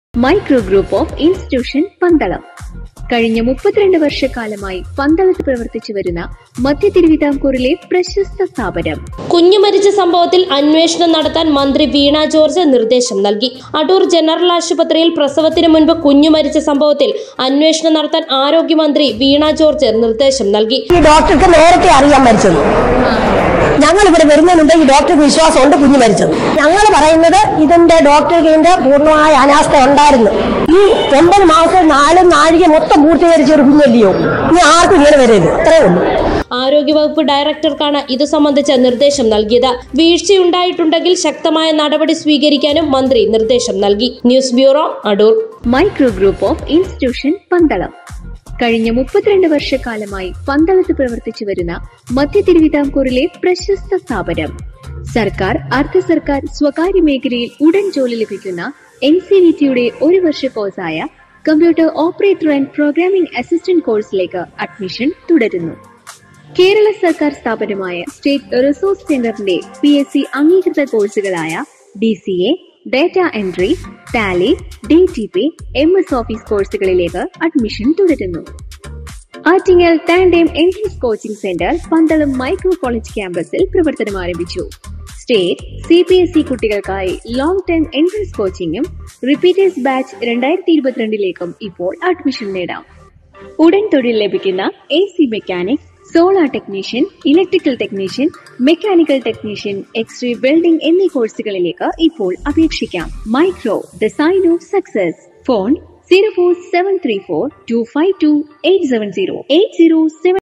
micro group of institution Pandalam കഴിഞ്ഞ മുപ്പത്തിരണ്ട് വർഷക്കാലമായി പന്തളത്ത് പ്രവർത്തിച്ചു വരുന്ന മധ്യ തിരുവിതാംകൂറിലെ പ്രശസ്ത സ്ഥാപനം കുഞ്ഞു മരിച്ച സംഭവത്തിൽ അന്വേഷണം നടത്താൻ മന്ത്രി വീണ ജോർജ് നിർദ്ദേശം നൽകി അടൂർ ജനറൽ ആശുപത്രിയിൽ പ്രസവത്തിന് മുൻപ് കുഞ്ഞു മരിച്ച സംഭവത്തിൽ അന്വേഷണം നടത്താൻ ആരോഗ്യമന്ത്രി വീണ ജോർജ് നിർദ്ദേശം നൽകി ഈ ഡോക്ടർക്ക് നേരത്തെ അറിയാൻ മരിച്ചത് ഞങ്ങൾ ഇവിടെ വരുന്നതിന് മുമ്പ് ഈ ഡോക്ടർക്ക് വിശ്വാസമുണ്ട് കുഞ്ഞ് മരിച്ചത് ഞങ്ങൾ പറയുന്നത് ഇതിന്റെ ഡോക്ടർക്ക് ഇതിന്റെ പൂർണ്ണമായ അനാസ്ഥ ഉണ്ടായിരുന്നു ഈ ഒമ്പത് മാസം നാലും നാഴിക മൊത്തം പൂർത്തീകരിച്ച ഒരു കുഞ്ഞല്ലയോ ഇനി ആർക്കും ഇങ്ങനെ വരരുത് അത്രേ ഉള്ളൂ ആരോഗ്യവകുപ്പ് ഡയറക്ടർക്കാണ് ഇതു സംബന്ധിച്ച നിർദ്ദേശം നൽകിയത് വീഴ്ചയുണ്ടായിട്ടുണ്ടെങ്കിൽ ശക്തമായ നടപടി സ്വീകരിക്കാനും മന്ത്രി നിർദ്ദേശം നൽകി news bureau Adoor micro group of institution Pandalam കഴിഞ്ഞ മുപ്പത്തിരണ്ട് വർഷക്കാലമായി പന്തളത്ത് പ്രവർത്തിച്ചു വരുന്ന മധ്യ തിരുവിതാംകൂറിലെ പ്രശസ്ത സ്ഥാപനം സർക്കാർ അർദ്ധ സർക്കാർ സ്വകാര്യ മേഖലയിൽ ഉടൻ ജോലി ലഭിക്കുന്ന എൻ സി വി ടിയുടെ ഒരു വർഷ കോഴ്സായ computer operator and programming assistant കോഴ്സിലേക്ക് അഡ്മിഷൻ തുടരുന്നു കേരള സർക്കാർ സ്ഥാപനമായ സ്റ്റേറ്റ് റിസോഴ്സ് സെന്ററിന്റെ പി എസ് സി അംഗീകൃത കോഴ്സുകളായ D C A data entry tally D T P M S office കോഴ്സുകളിലേക്ക് അഡ്മിഷൻ തുടരുന്നു Attingal tandem entrance coaching centre Pandalam micro college ക്യാമ്പസിൽ പ്രവർത്തനം ആരംഭിച്ചു state C P S E കുട്ടികൾക്കായി ലോങ് ടേം എൻട്രൻസ് കോച്ചിങ്ങും റിപ്പീറ്റേഴ്സ് ബാച്ച് രണ്ടായിരത്തി ഇരുപത്തിരണ്ടിലേക്കും ഇപ്പോൾ അഡ്മിഷൻ നേടാം ഉടൻ തൊഴിൽ ലഭിക്കുന്ന A C mechanic solar technician electrical technician mechanical technician x ray welding എന്നീ കോഴ്സുകളിലേക്ക് ഇപ്പോൾ അപേക്ഷിക്കാം micro the sign of success phone zero four seven three four two five two eight seven zero eight zero seven